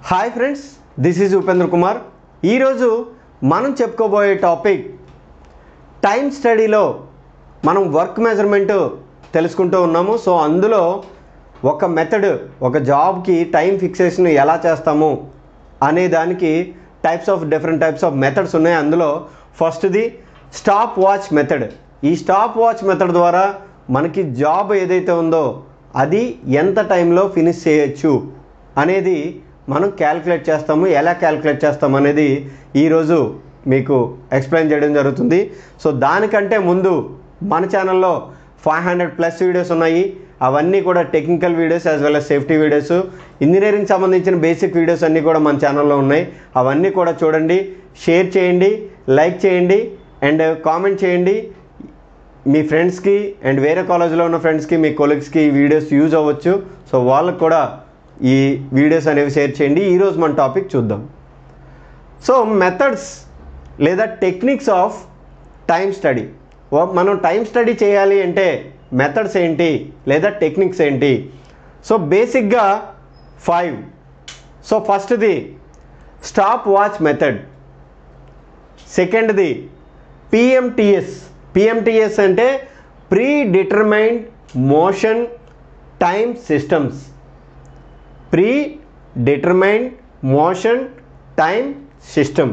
hi friends this is Upendra Kumar ఈరోజు మనం చెప్పుకోబోయే టాపిక్ టైం స్టడీలో మనం వర్క్ మెజర్మెంట్ తెలుసుకుంటూ ఉన్నాము సో అందులో ఒక మెథడ్ ఒక జాబ్కి టైం ఫిక్సేషన్ ఎలా చేస్తాము అనే దానికి types of different types of methods ఉన్నాయి అందులో ఫస్ట్ది స్టాప్ వాచ్ మెథడ్ ఈ స్టాప్ వాచ్ మెథడ్ ద్వారా మనకి జాబ్ ఏదైతే ఉందో అది ఎంత టైంలో ఫినిష్ చేయొచ్చు అనేది మనం క్యాల్కులేట్ చేస్తాము ఎలా క్యాల్కులేట్ చేస్తాము అనేది ఈరోజు మీకు ఎక్స్ప్లెయిన్ చేయడం జరుగుతుంది సో దానికంటే ముందు మన ఛానల్లో ఫైవ్ హండ్రెడ్ ప్లస్ వీడియోస్ ఉన్నాయి అవన్నీ కూడా technical videos as well as safety videos engineering సంబంధించిన బేసిక్ వీడియోస్ అన్నీ కూడా మన ఛానల్లో ఉన్నాయి అవన్నీ కూడా చూడండి షేర్ చేయండి లైక్ చేయండి అండ్ కామెంట్ చేయండి మీ ఫ్రెండ్స్కి అండ్ వేరే కాలేజ్లో ఉన్న ఫ్రెండ్స్కి మీ కొలీగ్స్కి ఈ వీడియోస్ యూజ్ అవ్వచ్చు సో వాళ్ళకు కూడా ఈ వీడియోస్ అనేవి షేర్ చేయండి ఈరోజు మన టాపిక్ చూద్దాం సో మెథడ్స్ లేదా టెక్నిక్స్ ఆఫ్ టైం స్టడీ మనం టైం స్టడీ చేయాలి అంటే మెథడ్స్ ఏంటి లేదా టెక్నిక్స్ ఏంటి సో బేసిక్గా ఫైవ్ సో ఫస్ట్ది స్టాప్ వాచ్ మెథడ్ సెకండ్ది పిఎంటిఎస్ పిఎంటిఎస్ అంటే predetermined motion time systems predetermined motion time system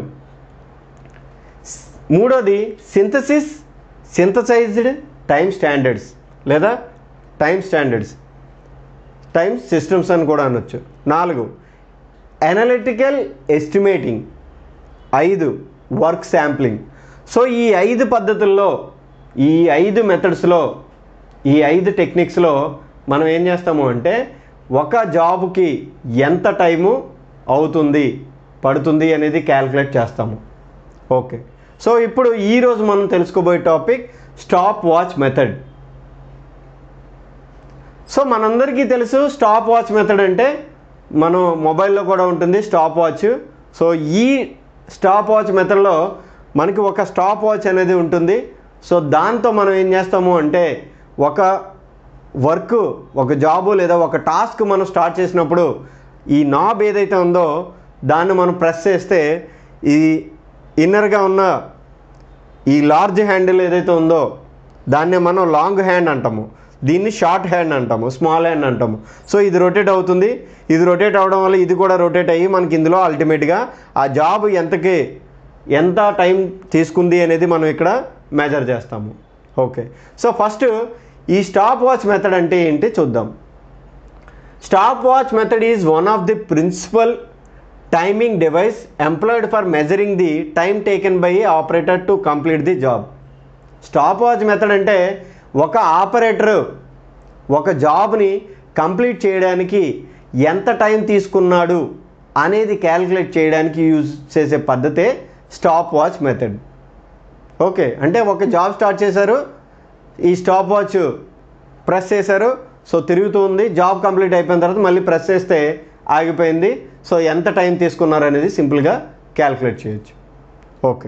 మూడోది సింథసిస్ సింథసైజ్డ్ టైమ్ స్టాండర్డ్స్ లేదా టైమ్ స్టాండర్డ్స్ టైమ్ సిస్టమ్స్ అని కూడా అనొచ్చు నాలుగు అనలిటికల్ ఎస్టిమేటింగ్ ఐదు వర్క్ శాంప్లింగ్ సో ఈ ఐదు పద్ధతుల్లో ఈ ఐదు మెథడ్స్లో ఈ ఐదు టెక్నిక్స్లో మనం ఏం చేస్తాము అంటే ఒక జాబ్కి ఎంత టైము అవుతుంది పడుతుంది అనేది క్యాల్కులేట్ చేస్తాము ఓకే సో ఇప్పుడు ఈరోజు మనం తెలుసుకోబోయే topic stopwatch method so మనందరికీ తెలుసు స్టాప్ వాచ్ మెథడ్ అంటే మనం మొబైల్లో కూడా ఉంటుంది స్టాప్ వాచ్ సో ఈ స్టాప్ వాచ్ మెథడ్లో మనకి ఒక స్టాప్ వాచ్ అనేది ఉంటుంది సో దాంతో మనం ఏం చేస్తాము అంటే ఒక వర్క్ ఒక జాబు లేదా ఒక టాస్క్ మనం స్టార్ట్ చేసినప్పుడు ఈ నాబ్ ఏదైతే ఉందో దాన్ని మనం ప్రెస్ చేస్తే ఈ ఇన్నర్గా ఉన్న ఈ లార్జ్ హ్యాండిల్ ఏదైతే ఉందో దాన్ని మనం లాంగ్ హ్యాండ్ అంటాము దీన్ని షార్ట్ హ్యాండ్ అంటాము స్మాల్ హ్యాండ్ అంటాము సో ఇది రొటేట్ అవుతుంది ఇది రొటేట్ అవడం వల్ల ఇది కూడా రొటేట్ అయ్యి మనకి ఇందులో అల్టిమేట్గా ఆ జాబ్ ఎంతకి ఎంత టైం తీసుకుంది అనేది మనం ఇక్కడ మెజర్ చేస్తాము ఓకే సో ఫస్ట్ ఈ స్టాప్ వాచ్ మెథడ్ అంటే ఏంటి చూద్దాం stopwatch method is one of the principal timing device employed for measuring the time taken by operator to complete the job stopwatch method అంటే ఒక operator ఒక జాబ్ని complete చేయడానికి ఎంత టైం తీసుకున్నాడు అనేది క్యాలిక్యులేట్ చేయడానికి యూజ్ చేసే పద్ధతే స్టాప్ వాచ్ మెథడ్ ఓకే అంటే ఒక జాబ్ స్టార్ట్ చేశారు ఈ స్టాప్ వాచ్ ప్రెస్ చేశారు సో తిరుగుతూ ఉంది జాబ్ కంప్లీట్ అయిపోయిన తర్వాత మళ్ళీ ప్రెస్ చేస్తే ఆగిపోయింది సో ఎంత టైం తీసుకున్నారు అనేది సింపుల్గా క్యాలిక్యులేట్ చేయొచ్చు ఓకే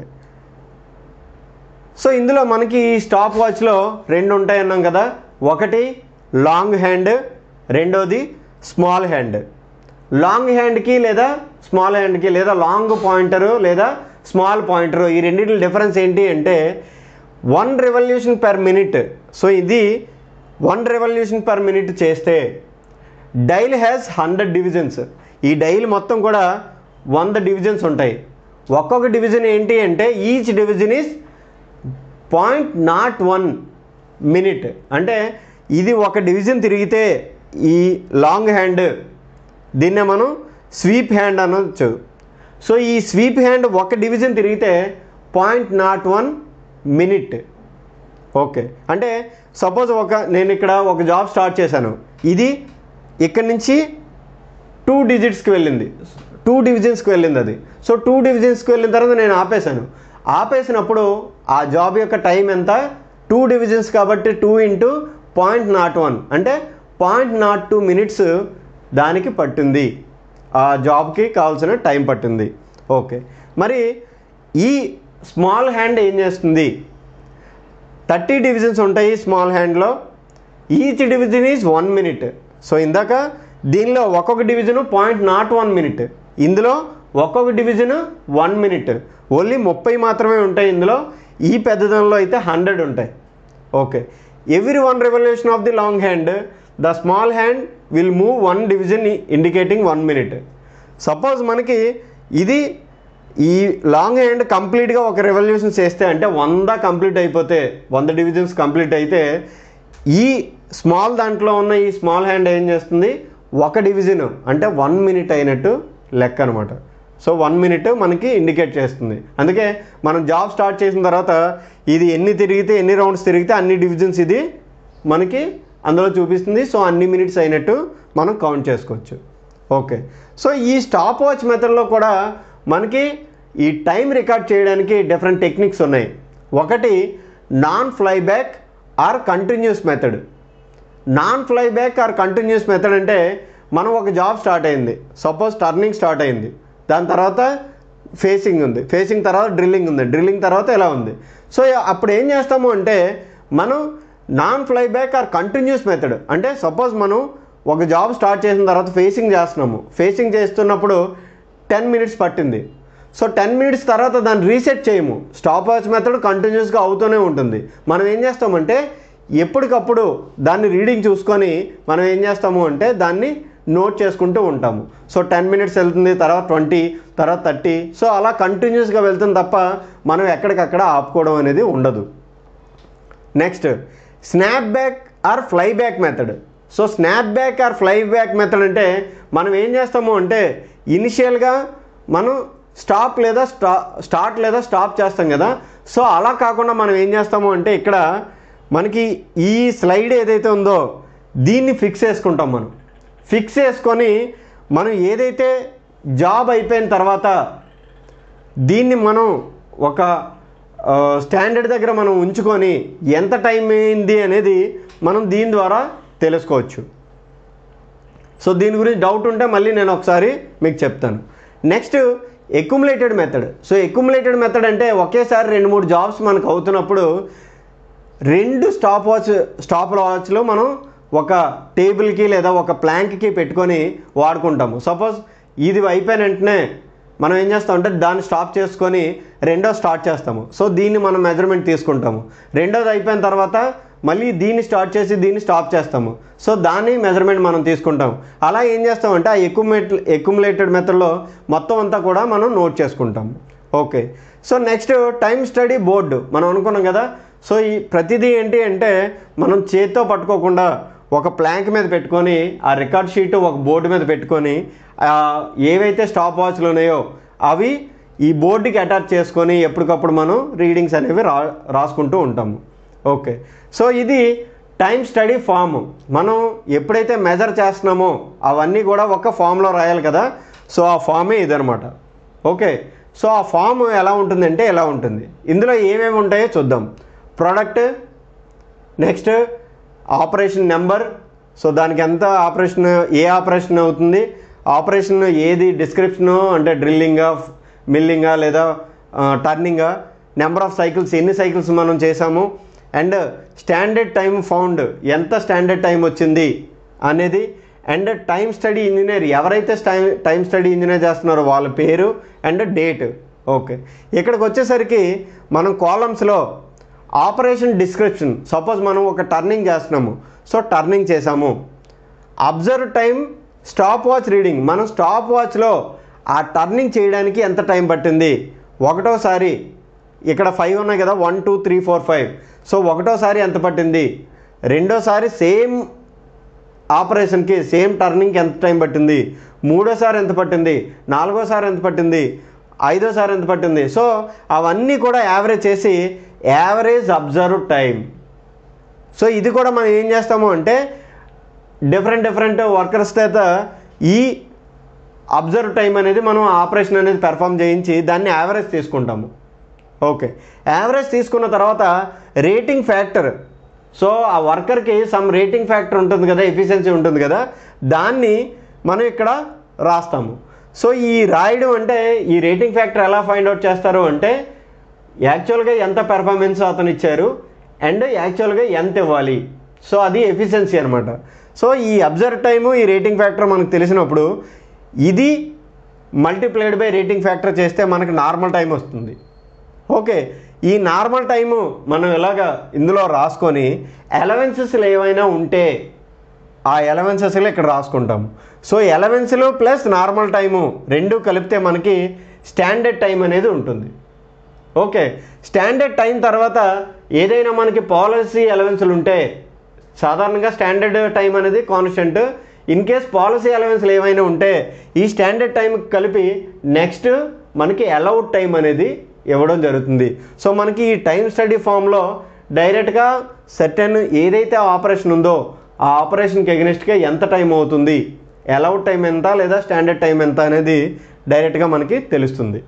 సో ఇందులో మనకి ఈ స్టాప్ వాచ్లో రెండు ఉంటాయి అన్నాం కదా ఒకటి లాంగ్ హ్యాండ్ రెండోది స్మాల్ హ్యాండ్ లాంగ్ హ్యాండ్కి లేదా స్మాల్ హ్యాండ్కి లేదా లాంగ్ పాయింటరు లేదా స్మాల్ పాయింటరు ఈ రెండింటి డిఫరెన్స్ ఏంటి అంటే one revolution per minute so ఇది వన్ రెవల్యూషన్ పర్ మినిట్ చేస్తే డైల్ హ్యాస్ హండ్రెడ్ డివిజన్స్ ఈ డైల్ మొత్తం కూడా వంద డివిజన్స్ ఉంటాయి ఒక్కొక్క డివిజన్ ఏంటి అంటే each division is point nought one minute అంటే ఇది ఒక డివిజన్ తిరిగితే ఈ లాంగ్ హ్యాండ్ దీన్నే మనం స్వీప్ హ్యాండ్ అనొచ్చు సో ఈ స్వీప్ హ్యాండ్ ఒక డివిజన్ తిరిగితే point nought one minute okay అంటే సపోజ్ ఒక నేను ఇక్కడ ఒక జాబ్ స్టార్ట్ చేశాను ఇది ఇక్కడి నుంచి టూ డిజిట్స్కి వెళ్ళింది టూ డివిజన్స్కి వెళ్ళింది అది సో టూ డివిజన్స్కి వెళ్ళిన తర్వాత నేను ఆపేశాను ఆపేసినప్పుడు ఆ జాబ్ యొక్క టైం ఎంత టూ డివిజన్స్ కాబట్టి two into point nought one అంటే పాయింట్ నాట్ టూ మినిట్స్ దానికి పట్టింది ఆ జాబ్కి కావాల్సిన టైం పట్టింది ఓకే మరి ఈ స్మాల్ హ్యాండ్ ఏం చేస్తుంది థర్టీ డివిజన్స్ ఉంటాయి స్మాల్ హ్యాండ్లో each division is one minute so ఇందాక దీనిలో ఒక్కొక్క division point nought one minute ఇందులో ఒక్కొక్క డివిజన్ వన్ మినిట్ ఓన్లీ ముప్పై మాత్రమే ఉంటాయి ఇందులో ఈ పెద్దదంలో అయితే హండ్రెడ్ ఉంటాయి okay every one revolution of the long hand the small hand will move one division indicating one minute suppose మనకి ఇది ఈ లాంగ్ హ్యాండ్ కంప్లీట్గా ఒక రెవల్యూషన్ చేస్తే అంటే వంద కంప్లీట్ అయిపోతే వంద డివిజన్స్ కంప్లీట్ అయితే ఈ స్మాల్ దాంట్లో ఉన్న ఈ స్మాల్ హ్యాండ్ ఏం చేస్తుంది ఒక డివిజన్ అంటే వన్ మినిట్ అయినట్టు లెక్క అనమాట సో వన్ మినిట్ మనకి ఇండికేట్ చేస్తుంది అందుకే మనం జాబ్ స్టార్ట్ చేసిన తర్వాత ఇది ఎన్ని తిరిగితే ఎన్ని రౌండ్స్ తిరిగితే అన్ని డివిజన్స్ ఇది మనకి అందులో చూపిస్తుంది సో అన్ని మినిట్స్ అయినట్టు మనం కౌంట్ చేసుకోవచ్చు ఓకే సో ఈ స్టాప్ వాచ్ మెథడ్లో కూడా మనకి ఈ టైం రికార్డ్ చేయడానికి డిఫరెంట్ టెక్నిక్స్ ఉన్నాయి ఒకటి non flyback or continuous method non flyback or continuous method అంటే మనం ఒక జాబ్ స్టార్ట్ అయింది సపోజ్ టర్నింగ్ స్టార్ట్ అయింది దాని తర్వాత ఫేసింగ్ ఉంది ఫేసింగ్ తర్వాత డ్రిల్లింగ్ ఉంది డ్రిల్లింగ్ తర్వాత ఎలా ఉంది సో అప్పుడు ఏం చేస్తాము అంటే మనం non flyback or continuous method అంటే సపోజ్ మనం ఒక జాబ్ స్టార్ట్ చేసిన తర్వాత ఫేసింగ్ చేస్తున్నాము ఫేసింగ్ చేస్తున్నప్పుడు టెన్ మినిట్స్ పట్టింది సో టెన్ మినిట్స్ తర్వాత దాన్ని రీసెట్ చేయము స్టాప్ వాచ్ మెథడ్ కంటిన్యూస్గా అవుతూనే ఉంటుంది మనం ఏం చేస్తామంటే ఎప్పటికప్పుడు దాన్ని రీడింగ్ చూసుకొని మనం ఏం చేస్తాము అంటే దాన్ని నోట్ చేసుకుంటూ ఉంటాము సో టెన్ మినిట్స్ వెళ్తుంది తర్వాత ట్వంటీ తర్వాత థర్టీ సో అలా కంటిన్యూస్గా వెళ్తుంది తప్ప మనం ఎక్కడికక్కడ ఆపుకోవడం అనేది ఉండదు next snap back or fly back method so snap back or fly back method అంటే మనం ఏం చేస్తాము అంటే ఇనిషియల్గా మనం స్టాప్ లేదా స్టా స్టార్ట్ లేదా స్టాప్ చేస్తాం కదా సో అలా కాకుండా మనం ఏం చేస్తాము అంటే ఇక్కడ మనకి ఈ స్లైడ్ ఏదైతే ఉందో దీన్ని ఫిక్స్ చేసుకుంటాం మనం ఫిక్స్ చేసుకొని మనం ఏదైతే జాబ్ అయిపోయిన తర్వాత దీన్ని మనం ఒక ఆ, స్టాండర్డ్ దగ్గర మనం ఉంచుకొని ఎంత టైం అయింది అనేది మనం దీని ద్వారా తెలుసుకోవచ్చు సో దీని గురించి డౌట్ ఉంటే మళ్ళీ నేను ఒకసారి మీకు చెప్తాను next accumulated method so accumulated method అంటే ఒకేసారి రెండు మూడు జాబ్స్ మనకు అవుతున్నప్పుడు రెండు స్టాప్ వాచ్ స్టాప్ వాచ్లో మనం ఒక టేబుల్కి లేదా ఒక ప్లాంక్కి పెట్టుకొని వాడుకుంటాము సపోజ్ ఇది అయిపోయిన వెంటనే మనం ఏం చేస్తామంటే దాన్ని స్టాప్ చేసుకొని రెండో స్టార్ట్ చేస్తాము సో దీన్ని మనం మెజర్మెంట్ తీసుకుంటాము రెండోది అయిపోయిన తర్వాత మళ్ళీ దీన్ని స్టార్ట్ చేసి దీన్ని స్టాప్ చేస్తాము సో దాన్ని మెజర్మెంట్ మనం తీసుకుంటాం అలా ఏం చేస్తామంటే ఆ ఎక్యుములేట్ ఎక్యుములేటెడ్ మెథడ్లో మొత్తం అంతా కూడా మనం నోట్ చేసుకుంటాము okay so next time study board మనం అనుకున్నాం కదా సో ఈ ప్రతిదీ ఏంటి అంటే మనం చేత్తో పట్టుకోకుండా ఒక ప్లాంక్ మీద పెట్టుకొని ఆ రికార్డ్ షీట్ ఒక బోర్డు మీద పెట్టుకొని ఆ, ఏవైతే స్టాప్ వాచ్లు ఉన్నాయో అవి ఈ బోర్డుకి అటాచ్ చేసుకొని ఎప్పటికప్పుడు మనం రీడింగ్స్ అనేవి రా రాసుకుంటూ ఉంటాము ఓకే సో ఇది టైం స్టడీ ఫామ్ మనం ఎప్పుడైతే మెజర్ చేస్తున్నామో అవన్నీ కూడా ఒక ఫామ్లో రాయాలి కదా సో ఆ ఫామే ఇదనమాట ఓకే సో ఆ ఫామ్ ఎలా ఉంటుందంటే ఎలా ఉంటుంది ఇందులో ఏమేమి ఉంటాయో చూద్దాం product next operation number so దానికి ఎంత ఆపరేషన్ ఏ ఆపరేషన్ అవుతుంది ఆపరేషన్ ఏది డిస్క్రిప్షను అంటే డ్రిల్లింగా మిల్లింగా లేదా టర్నింగా నెంబర్ ఆఫ్ సైకిల్స్ ఎన్ని సైకిల్స్ మనం చేసాము అండ్ స్టాండర్డ్ టైం ఫౌండ్ ఎంత స్టాండర్డ్ టైం వచ్చింది అనేది అండ్ టైం స్టడీ ఇంజనీర్ ఎవరైతే టైం టైం స్టడీ ఇంజనీర్ చేస్తున్నారో వాళ్ళ పేరు అండ్ డేట్ ఓకే ఇక్కడికి వచ్చేసరికి మనం కాలమ్స్లో ఆపరేషన్ డిస్క్రిప్షన్ సపోజ్ మనం ఒక టర్నింగ్ చేస్తున్నాము సో టర్నింగ్ చేసాము observe time stopwatch reading మనం స్టాప్ వాచ్లో ఆ టర్నింగ్ చేయడానికి ఎంత టైం పట్టింది ఒకటోసారి ఇక్కడ ఫైవ్ ఉన్నాయి కదా one two three four five so ఒకటోసారి ఎంత పట్టింది రెండోసారి సేమ్ ఆపరేషన్కి సేమ్ టర్నింగ్కి ఎంత టైం పట్టింది మూడోసారి ఎంత పట్టింది నాలుగోసారి ఎంత పట్టింది ఐదోసారి ఎంత పట్టింది సో అవన్నీ కూడా యావరేజ్ చేసి యావరేజ్ అబ్జర్వ్ టైం సో ఇది కూడా మనం ఏం చేస్తాము అంటే డిఫరెంట్ డిఫరెంట్ వర్కర్స్ చేత ఈ అబ్జర్వ్ టైం అనేది మనం ఆపరేషన్ అనేది పెర్ఫామ్ చేయించి దాన్ని యావరేజ్ తీసుకుంటాము ఓకే యావరేజ్ తీసుకున్న తర్వాత రేటింగ్ ఫ్యాక్టర్ సో ఆ వర్కర్కి సమ్ రేటింగ్ ఫ్యాక్టర్ ఉంటుంది కదా ఎఫిషియన్సీ ఉంటుంది కదా దాన్ని మనం ఇక్కడ రాస్తాము సో ఈ రాయడం అంటే ఈ రేటింగ్ ఫ్యాక్టర్ ఎలా ఫైండ్ అవుట్ చేస్తారు అంటే యాక్చువల్గా ఎంత పెర్ఫార్మెన్స్ అతను ఇచ్చారు అండ్ యాక్చువల్గా ఎంత ఇవ్వాలి సో అది ఎఫిషియన్సీ అనమాట సో ఈ అబ్జర్వ్ టైము ఈ రేటింగ్ ఫ్యాక్టర్ మనకు తెలిసినప్పుడు ఇది మల్టీప్లైడ్ బై రేటింగ్ ఫ్యాక్టర్ చేస్తే మనకి నార్మల్ టైం వస్తుంది ఓకే ఈ నార్మల్ టైము మనం ఇలాగా ఇందులో రాసుకొని ఎలవెన్సెస్లు ఏవైనా ఉంటే ఆ ఎలవెన్సెస్లో ఇక్కడ రాసుకుంటాం సో ఎలవెన్స్లు ప్లస్ నార్మల్ టైము రెండు కలిపితే మనకి స్టాండర్డ్ టైం అనేది ఉంటుంది ఓకే స్టాండర్డ్ టైం తర్వాత ఏదైనా మనకి పాలసీ ఎలవెన్స్లు ఉంటే సాధారణంగా స్టాండర్డ్ టైం అనేది కాన్స్టెంట్ ఇన్ కేస్ పాలసీ ఎలవెన్స్లు ఏమైనా ఉంటే ఈ స్టాండర్డ్ టైం కలిపి నెక్స్ట్ మనకి అలౌడ్ టైం అనేది ఇవ్వడం జరుగుతుంది సో మనకి ఈ టైం స్టడీ ఫామ్లో డైరెక్ట్గా సెటన్ ఏదైతే ఆపరేషన్ ఉందో ఆ ఆపరేషన్కి ఎగ్నెస్ట్గా ఎంత టైం అవుతుంది అలౌడ్ టైం ఎంత లేదా స్టాండర్డ్ టైం ఎంత అనేది డైరెక్ట్గా మనకి తెలుస్తుంది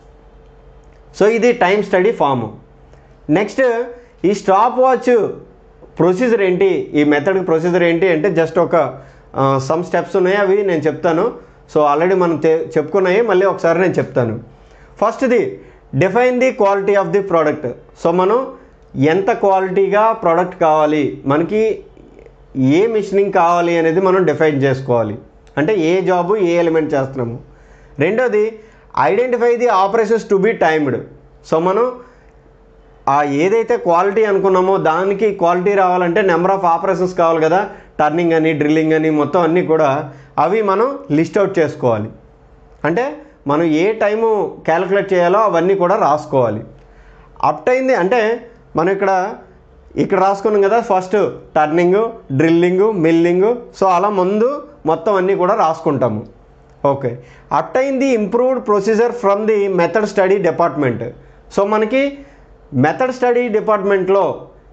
సో ఇది టైం స్టడీ ఫామ్ నెక్స్ట్ ఈ స్టాప్ వాచ్ ప్రొసీజర్ ఏంటి ఈ మెథడ్ ప్రొసీజర్ ఏంటి అంటే జస్ట్ ఒక సమ్ స్టెప్స్ ఉన్నాయి అవి నేను చెప్తాను సో ఆల్రెడీ మనం తె- చెప్పుకున్నాయి మళ్ళీ ఒకసారి నేను చెప్తాను ఫస్ట్ది define the quality of the product so మనం ఎంత క్వాలిటీగా ప్రోడక్ట్ కావాలి మనకి ఏ మిషనింగ్ కావాలి అనేది మనం డిఫైన్ చేసుకోవాలి అంటే ఏ జాబు ఏ ఎలిమెంట్ చేస్తున్నాము రెండోది identify the operations to be timed so మనం ఆ ఏదైతే క్వాలిటీ అనుకున్నామో దానికి క్వాలిటీ రావాలంటే నెంబర్ ఆఫ్ ఆపరేషన్స్ కావాలి కదా టర్నింగ్ అని డ్రిల్లింగ్ అని మొత్తం అన్నీ కూడా అవి మనం లిస్ట్ అవుట్ చేసుకోవాలి అంటే మనం ఏ టైము క్యాలిక్యులేట్ చేయాలో అవన్నీ కూడా రాసుకోవాలి అప్ అయింది అంటే మనం ఇక్కడ ఇక్కడ రాసుకున్నాం కదా first turning drilling milling so అలా ముందు మొత్తం అన్నీ కూడా రాసుకుంటాము ఓకే అప్ అయింది improved procedure from the method study department so మనకి మెథడ్ స్టడీ డిపార్ట్మెంట్లో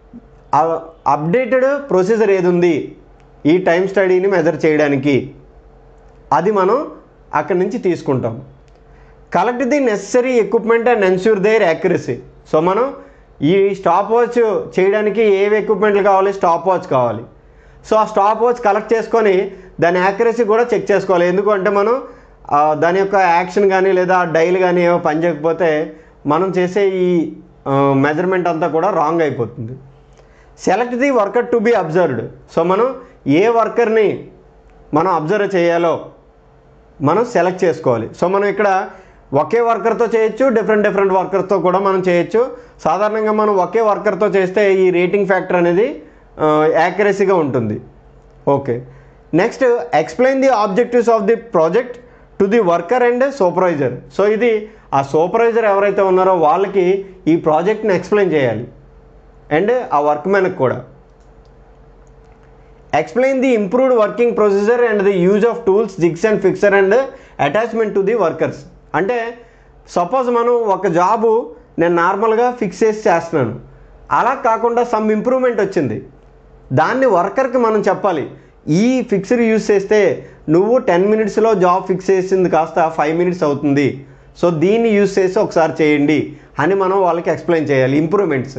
అప్డేటెడ్ ప్రొసీజర్ ఏది ఉంది ఈ టైం స్టడీని మెజర్ చేయడానికి అది మనం అక్కడి నుంచి తీసుకుంటాం collect the necessary equipment and ensure their accuracy so మనం ఈ స్టాప్ వాచ్ చేయడానికి ఏవి ఎక్విప్మెంట్లు కావాలి స్టాప్ వాచ్ కావాలి సో ఆ స్టాప్ వాచ్ కలెక్ట్ చేసుకొని దాని యాక్యురసీ కూడా చెక్ చేసుకోవాలి ఎందుకంటే మనం ఆ, దాని యొక్క యాక్షన్ కానీ లేదా డైల్ కానీ ఏమో పనిచేయకపోతే మనం చేసే ఈ మెజర్మెంట్ అంతా కూడా రాంగ్ అయిపోతుంది select the worker to be observed so మనం ఏ వర్కర్ని మనం అబ్జర్వ్ చేయాలో మనం సెలెక్ట్ చేసుకోవాలి సో మనం ఇక్కడ ఒకే వర్కర్తో చేయొచ్చు డిఫరెంట్ డిఫరెంట్ వర్కర్తో కూడా మనం చేయొచ్చు సాధారణంగా మనం ఒకే వర్కర్తో చేస్తే ఈ రేటింగ్ ఫ్యాక్టర్ అనేది యాక్యురసీగా ఉంటుంది okay next explain the objectives of the project to the worker and supervisor so ఇది ఆ సూపర్వైజర్ ఎవరైతే ఉన్నారో వాళ్ళకి ఈ ప్రాజెక్ట్ని ఎక్స్ప్లెయిన్ చేయాలి అండ్ ఆ వర్క్ మ్యాన్కి కూడా explain the improved working procedure and the use of tools jigs and fixture and attachment to the workers అంటే సపోజ్ మనం ఒక జాబు నేను నార్మల్గా ఫిక్స్ చేసి చేస్తున్నాను అలా కాకుండా సమ్ ఇంప్రూవ్మెంట్ వచ్చింది దాన్ని వర్కర్కి మనం చెప్పాలి ఈ ఫిక్సర్ యూజ్ చేస్తే నువ్వు టెన్ మినిట్స్లో జాబ్ ఫిక్స్ చేసింది కాస్త ఫైవ్ మినిట్స్ అవుతుంది సో దీన్ని యూజ్ చేసి ఒకసారి చేయండి అని మనం వాళ్ళకి ఎక్స్ప్లెయిన్ చేయాలి improvements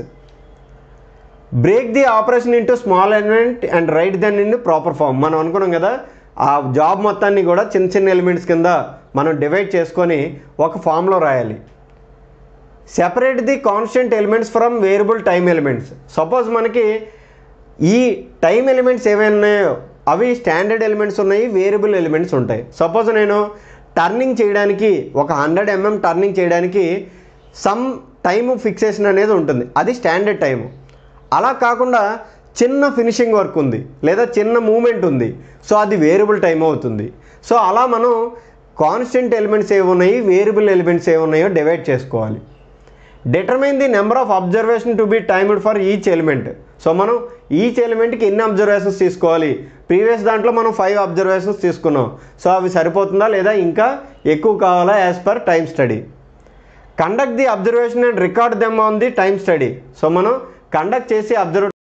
break the operation into small element and write then in proper form మనం అనుకున్నాం కదా ఆ జాబ్ మొత్తాన్ని కూడా చిన్న చిన్న ఎలిమెంట్స్ కింద మనం డివైడ్ చేసుకొని ఒక ఫామ్లో రాయాలి separate the constant elements from variable time elements suppose మనకి ఈ టైం ఎలిమెంట్స్ ఏమైనా ఉన్నాయో అవి స్టాండర్డ్ ఎలిమెంట్స్ ఉన్నాయి వేరియబుల్ ఎలిమెంట్స్ ఉంటాయి సపోజ్ నేను టర్నింగ్ చేయడానికి ఒక హండ్రెడ్ ఎంఎం టర్నింగ్ చేయడానికి సమ్ టైం ఫిక్సేషన్ అనేది ఉంటుంది అది స్టాండర్డ్ టైము అలా కాకుండా చిన్న ఫినిషింగ్ వర్క్ ఉంది లేదా చిన్న మూమెంట్ ఉంది సో అది వేరియబుల్ టైం అవుతుంది సో అలా మనం కాన్స్టెంట్ ఎలిమెంట్స్ ఏవి ఉన్నాయి వేరియబుల్ ఎలిమెంట్స్ ఏవి ఉన్నాయో డివైడ్ చేసుకోవాలి determine the number of observation to be timed for each element so మనం ఈచ్ ఎలిమెంట్కి ఎన్ని అబ్జర్వేషన్స్ తీసుకోవాలి ప్రీవియస్ దాంట్లో మనం ఫైవ్ అబ్జర్వేషన్స్ తీసుకున్నాం సో అవి సరిపోతుందా లేదా ఇంకా ఎక్కువ కావాలా as per time study conduct the observation and record them on the time study so మనం కండక్ట్ చేసి అబ్జర్వ్